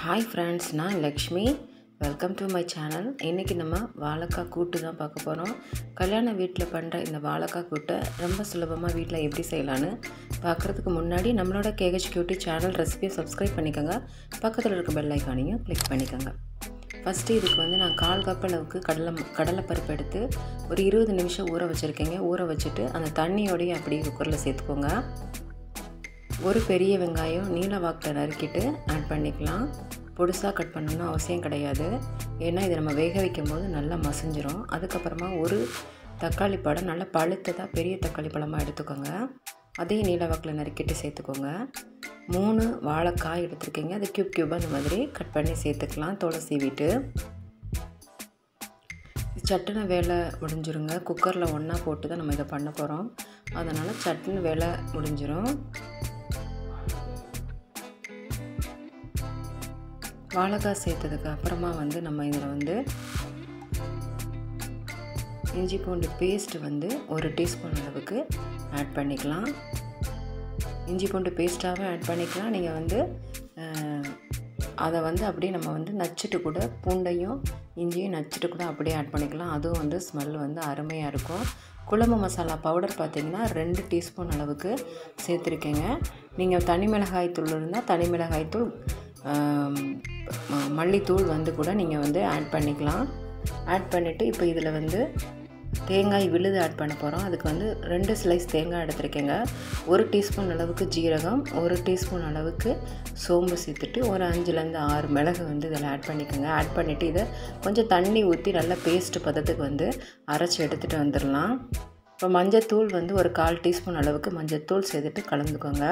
hi friends நான் Lakshmi welcome to my channel இன்றைக்கி நம்ம வாழைக்காய் கூட்டு தான் பார்க்க போகிறோம் கல்யாண வீட்டில் பண்ணுற இந்த வாழைக்காய் கூட்டை ரொம்ப சுலபமாக வீட்டில் எப்படி செய்யலான்னு பார்க்குறதுக்கு முன்னாடி நம்மளோட கேஹெச் கியூட்டி சேனல் ரெசிபியை சப்ஸ்கிரைப் பண்ணிக்கோங்க பக்கத்தில் இருக்க பெல் ஐக்கானையும் கிளிக் பண்ணிக்கோங்க ஃபஸ்ட்டு இதுக்கு வந்து நான் கால் கப் அளவுக்கு கடலை கடலை பருப்பு எடுத்து ஒரு இருபது நிமிஷம் ஊற வச்சுருக்கேங்க ஊற வச்சுட்டு அந்த தண்ணியோடையே அப்படியே குக்கரில் சேர்த்துக்கோங்க ஒரு பெரிய வெங்காயம் நீல வாக்கில் நறுக்கிட்டு ஆட் பண்ணிக்கலாம் பொடுசாக கட் பண்ணணும்னு அவசியம் கிடையாது ஏன்னா இதை நம்ம வேக வைக்கும் போது நல்லா மசிஞ்சிரும் அதுக்கப்புறமா ஒரு தக்காளி பழம் நல்லா பழுத்ததாக பெரிய தக்காளி பழமாக எடுத்துக்கோங்க அதையும் நீல வாக்கில் நறுக்கிட்டு சேர்த்துக்கோங்க மூணு வாழைக்காய் எடுத்துருக்கீங்க அது க்யூப் க்யூபாக இந்த மாதிரி கட் பண்ணி சேர்த்துக்கலாம் தோலை சீவிட்டு சட்டுன வேலை முடிஞ்சிருங்க குக்கரில் ஒன்றா போட்டு தான் நம்ம இதை பண்ண போகிறோம் அதனால் சட்டுன்னு வேலை முடிஞ்சிடும் வாழைக்காய் சேர்த்ததுக்கு அப்புறமா வந்து நம்ம இதில் வந்து இஞ்சி பூண்டு பேஸ்ட் வந்து ஒரு டீஸ்பூன் அளவுக்கு ஆட் பண்ணிக்கலாம் இஞ்சி பூண்டு பேஸ்ட்டாகவும் ஆட் பண்ணிக்கலாம் நீங்கள் வந்து அதை வந்து அப்படியே நம்ம வந்து நச்சுட்டு கூட பூண்டையும் இஞ்சியும் நச்சுட்டு கூட அப்படியே ஆட் பண்ணிக்கலாம் அதுவும் வந்து ஸ்மெல் வந்து அருமையாக இருக்கும் குழம்பு மசாலா பவுடர் பார்த்திங்கன்னா ரெண்டு டீஸ்பூன் அளவுக்கு சேர்த்துருக்கேங்க நீங்கள் தனி மிளகாய் தூள் இருந்தால் தனி மிளகாய் தூள் மல்லித்தூள் வந்து கூட நீங்கள் வந்து ஆட் பண்ணிக்கலாம் ஆட் பண்ணிவிட்டு இப்போ இதில் வந்து தேங்காய் விழுது ஆட் பண்ண போகிறோம் அதுக்கு வந்து ரெண்டு ஸ்லைஸ் தேங்காய் எடுத்துருக்கேங்க ஒரு டீஸ்பூன் அளவுக்கு ஜீரகம் ஒரு டீஸ்பூன் அளவுக்கு சோம்பு சேர்த்துட்டு ஒரு அஞ்சுலேருந்து ஆறு மிளகு வந்து இதில் ஆட் பண்ணிக்கோங்க ஆட் பண்ணிவிட்டு இதை கொஞ்சம் தண்ணி ஊற்றி நல்லா பேஸ்ட்டு பதத்துக்கு வந்து அரைச்சி எடுத்துகிட்டு வந்துடலாம் இப்போ மஞ்சத்தூள் வந்து ஒரு கால் டீஸ்பூன் அளவுக்கு மஞ்சத்தூள் சேர்த்துட்டு கலந்துக்கோங்க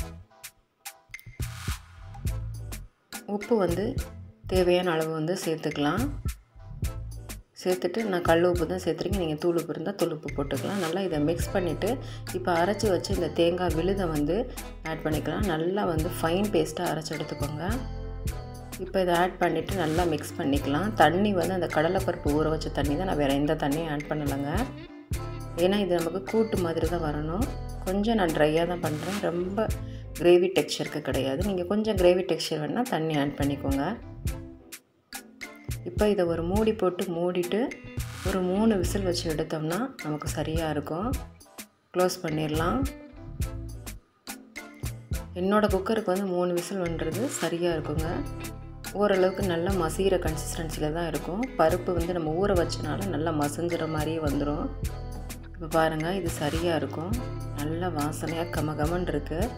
உப்பு வந்து தேவையான அளவு வந்து சேர்த்துக்கலாம் சேர்த்துட்டு நான் கல் உப்பு தான் சேர்த்துருக்கேன் நீங்கள் தூள் உப்பு இருந்தால் தூள் உப்பு போட்டுக்கலாம் நல்லா இதை மிக்ஸ் பண்ணிவிட்டு இப்போ அரைச்சி வச்சு இந்த தேங்காய் விழுதை வந்து ஆட் பண்ணிக்கலாம் நல்லா வந்து ஃபைன் பேஸ்ட்டாக அரைச்சி எடுத்துக்கோங்க இப்போ இதை ஆட் பண்ணிவிட்டு நல்லா மிக்ஸ் பண்ணிக்கலாம் தண்ணி வந்து அந்த கடலைப்பருப்பு ஊற வச்ச தண்ணி தான் நான் வேறு எந்த தண்ணியும் ஆட் பண்ணலைங்க ஏன்னா இது நமக்கு கூட்டு மாதிரி தான் வரணும் கொஞ்சம் நான் ட்ரையாக தான் பண்ணுறேன் ரொம்ப கிரேவி டெக்ஸ்சருக்கு கிடையாது நீங்கள் கொஞ்சம் கிரேவி டெக்ஸ்சர் வேணால் தண்ணி ஆட் பண்ணிக்கோங்க இப்போ இதை ஒரு மூடி போட்டு மூடிட்டு ஒரு மூணு விசில் வச்சு எடுத்தோம்னா நமக்கு சரியாக இருக்கும் க்ளோஸ் பண்ணிடலாம் என்னோடய குக்கருக்கு வந்து மூணு விசில் பண்ணுறது சரியாக இருக்குங்க ஓரளவுக்கு நல்லா மசிகிற கன்சிஸ்டன்சியில் தான் இருக்கும் பருப்பு வந்து நம்ம ஊற வச்சனால நல்லா மசிஞ்சிற மாதிரியே வந்துடும் இப்போ பாருங்கள் இது சரியாக இருக்கும் நல்ல வாசனையாக கம கமன் இருக்குது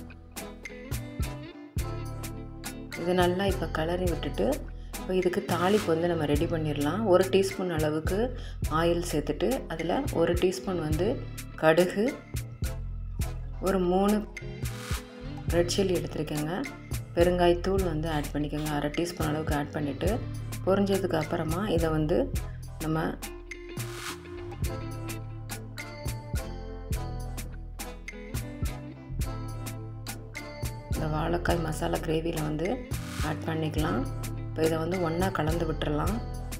இது நல்லா இப்போ கலரி விட்டுட்டு இப்போ இதுக்கு தாளிப்பு வந்து நம்ம ரெடி பண்ணிடலாம் ஒரு டீஸ்பூன் அளவுக்கு ஆயில் சேர்த்துட்டு அதில் ஒரு டீஸ்பூன் வந்து கடுகு ஒரு மூணு ரெட் சில்லி எடுத்துருக்கேங்க பெருங்காயத்தூள் வந்து ஆட் பண்ணிக்கோங்க அரை டீஸ்பூன் அளவுக்கு ஆட் பண்ணிவிட்டு பொரிஞ்சதுக்கு அப்புறமா இதை வந்து நம்ம இந்த வாழைக்காய் மசாலா கிரேவியில் வந்து ஆட் பண்ணிக்கலாம் இப்போ இதை வந்து ஒன்றா கலந்து விட்டுறலாம்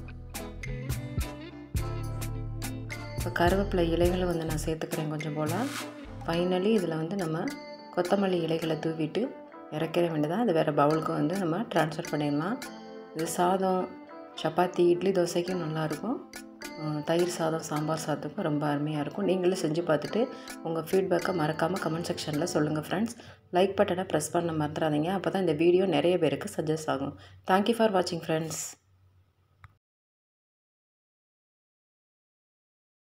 இப்போ கருவேப்பிலை இலைகளை வந்து நான் சேர்த்துக்கிறேன் கொஞ்சம் போல் ஃபைனலி இதில் வந்து நம்ம கொத்தமல்லி இலைகளை தூவிட்டு இறக்கிற வேண்டியதான் அது வேறு பவுலுக்கு வந்து நம்ம ட்ரான்ஸ்ஃபர் பண்ணிடலாம் இது சாதம் சப்பாத்தி இட்லி தோசைக்கும் நல்லாயிருக்கும் தயிர் சாதம் சாம்பார் சாதத்துக்கும் ரொம்ப அருமையாக இருக்கும் நீங்களும் செஞ்சு பார்த்துட்டு உங்கள் ஃபீட்பேக்கை மறக்காமல் கமெண்ட் செக்ஷனில் சொல்லுங்கள் ஃப்ரெண்ட்ஸ் லைக் பட்டனை ப்ரெஸ் பண்ண மறந்துடாதீங்க அப்போ தான் இந்த வீடியோ நிறைய பேருக்கு சஜஸ்ட் ஆகும் தேங்க்யூ ஃபார் வாட்சிங் ஃப்ரெண்ட்ஸ்